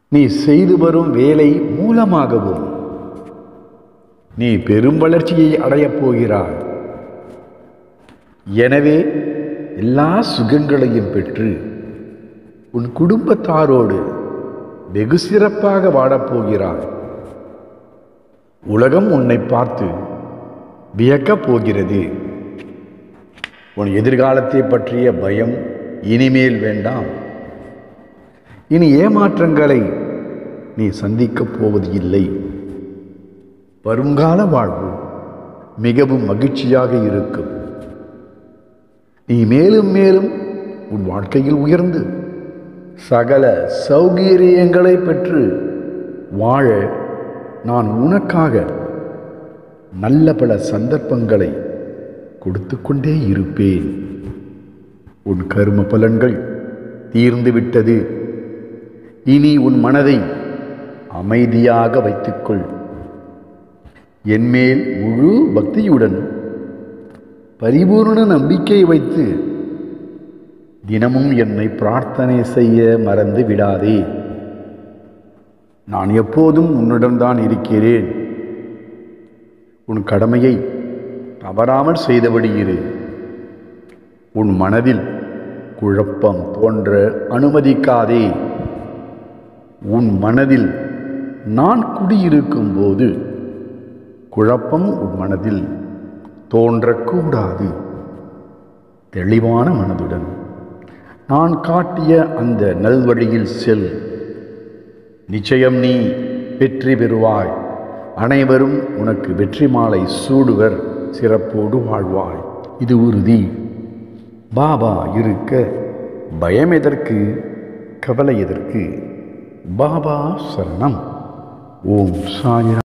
நீ செய்து வரும் வேலை மூலமாகவும் நீ பெரும் வளர்ச்சியை அடையப் போகிறாய் எனவே எல்லா சுகங்களையும் பெற்று உன் குடும்பத்தாரோடு வெகு சிறப்பாக வாழப்போகிறாய் உலகம் உன்னை பார்த்து வியக்கப் போகிறது உன் எதிர்காலத்தை பற்றிய பயம் இனிமேல் வேண்டாம் இனி ஏமாற்றங்களை நீ சந்திக்கப் போவது இல்லை வருங்கால வாழ்வு மிகவும் மகிழ்ச்சியாக இருக்கும் நீ மேலும் மேலும் உன் வாழ்க்கையில் உயர்ந்து சகல சௌகரியங்களை பெற்று வாழ நான் உனக்காக நல்ல பல சந்தர்ப்பங்களை கொடுத்து கொண்டே இருப்பேன் உன் கரும பலன்கள் தீர்ந்து விட்டது இனி உன் மனதை அமைதியாக வைத்துக்கொள் என்மேல் முழு பக்தியுடன் பரிபூர்ண நம்பிக்கை வைத்து தினமும் என்னை பிரார்த்தனை செய்ய மறந்து விடாதே நான் எப்போதும் உன்னுடன் தான் இருக்கிறேன் உன் கடமையை தவறாமல் செய்தபடி இரு உன் மனதில் குழப்பம் தோன்ற அனுமதிக்காதே உன் மனதில் நான் குடியிருக்கும் போது குழப்பம் உன் மனதில் தோன்றக்கூடாது தெளிவான மனதுடன் நான் காட்டிய அந்த நல்வழியில் செல் நிச்சயம் நீ வெற்றி பெறுவாய் அனைவரும் உனக்கு வெற்றி மாலை சூடுவர் சிறப்போடு வாழ்வாய் இது உறுதி பாபா இருக்க பயம் எதற்கு கவலை எதற்கு பாபா சரணம் ஓம் சாயிரம்